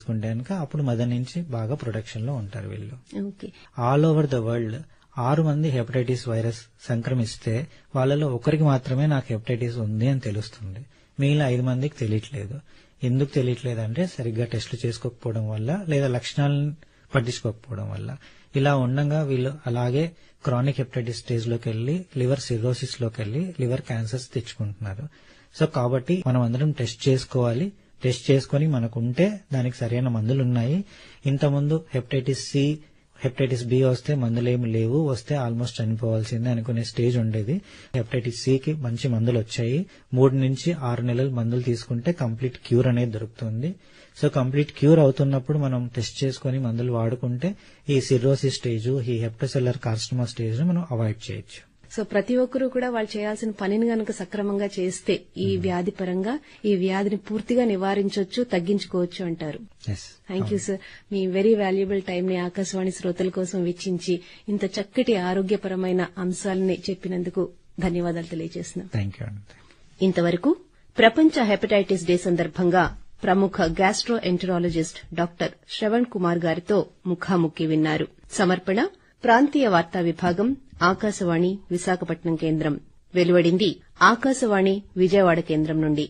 చేసుకుంటే కనుక అప్పుడు మదర్ నుంచి బాగా ప్రొటెక్షన్ లో ఉంటారు వీళ్ళు okay all over the world ఆరు మంది హెపటైటిస్ వైరస్ సంక్రమిస్తే వాళ్ళలో ఒకరికి మాత్రమే నాకు హెపటైటిస్ ఉంది అని తెలుస్తుంది మిగిలిన ఐదు మందికి తెలియట్లేదు ఎందుకు తెలియట్లేదు అంటే సరిగ్గా టెస్టులు చేసుకోకపోవడం వల్ల లేదా లక్షణాలను పట్టించుకోకపోవడం వల్ల ఇలా ఉండగా వీళ్ళు అలాగే క్రానిక్ హెపటైటిస్ స్టేజ్ లోకి వెళ్లి లివర్ సిరోసిస్ లోకి వెళ్లి లివర్ క్యాన్సర్స్ తెచ్చుకుంటున్నారు సో కాబట్టి మనం అందరం టెస్ట్ చేసుకోవాలి టెస్ట్ చేసుకొని మనకు ఉంటే దానికి సరైన మందులు ఉన్నాయి ఇంతకుముందు హెపటైటిస్ సి హెపటైటిస్ బి వస్తే మందులు ఏమి లేవు వస్తే ఆల్మోస్ట్ చనిపోవాల్సిందే అనుకునే స్టేజ్ ఉండేది హెపటైటిస్ సి కి మంచి మందులు వచ్చాయి మూడు నుంచి ఆరు నెలలు మందులు తీసుకుంటే కంప్లీట్ క్యూర్ అనేది దొరుకుతుంది సో కంప్లీట్ క్యూర్ అవుతున్నప్పుడు మనం టెస్ట్ చేసుకొని మందులు వాడుకుంటే ఈ సిరోసిస్ స్టేజ్ ఈ హెప్టోసెల్లర్ కార్స్టమా స్టేజ్ మనం అవాయిడ్ చేయొచ్చు సో ప్రతి ఒక్కరూ కూడా వాళ్ళు చేయాల్సిన పనిని గనుక సక్రమంగా చేస్తే ఈ వ్యాధి పరంగా ఈ వ్యాధిని పూర్తిగా నివారించవచ్చు తగ్గించుకోవచ్చు అంటారు ఎస్ థ్యాంక్ యూ సార్ మీ వెరీ వాల్యుబుల్ టైం ని ఆకాశవాణి శ్రోతల కోసం వెచ్చించి ఇంత చక్కటి ఆరోగ్యపరమైన అంశాలని చెప్పినందుకు ధన్యవాదాలు తెలియజేస్తున్నాం థ్యాంక్ యూ అండి ఇంతవరకు ప్రపంచ హెపటైటిస్ డే సందర్భంగా ప్రముఖ gastroenterologist doctor Shravan Kumar గారితో ముఖాముఖి విన్నారు సమర్పణ ప్రాంతీయ వార్తా విభాగం ఆకాశవాణి విశాఖపట్నం కేంద్రం వెలువడింది ఆకాశవాణి విజయవాడ కేంద్రం నుండి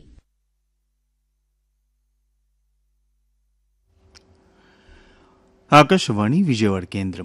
ఆకాశవాణి విజయవాడ కేంద్రం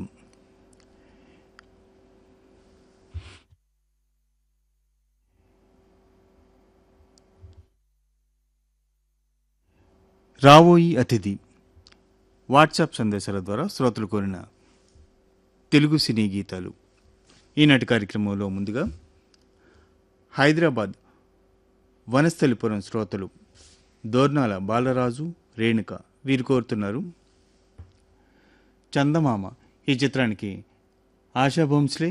రావోయి అతిథి వాట్సాప్ సందేశాల ద్వారా శ్రోతలు కోరిన తెలుగు సినీ గీతాలు ఈనాటి కార్యక్రమంలో ముందుగా హైదరాబాద్ వనస్థలిపురం శ్రోతలు దోర్నాల బాలరాజు రేణుక వీరు కోరుతున్నారు చందమామ ఈ చిత్రానికి ఆశా భోంస్లే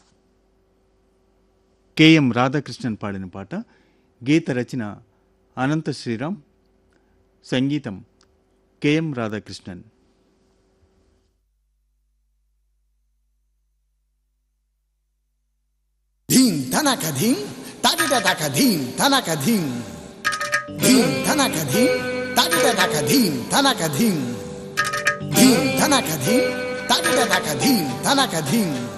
కెఎం రాధాకృష్ణన్ పాడిన పాట గీత రచన అనంత శ్రీరామ్ సంగీతం కెఎం రాధాకృష్ణన్ ధీం ధనక ధీం తాటిట టక ధీం ధనక ధీం ధీం ధనక ధీం తాటిట టక ధీం ధనక ధీం ధీం ధనక ధీం తాటిట టక ధీం ధనక ధీం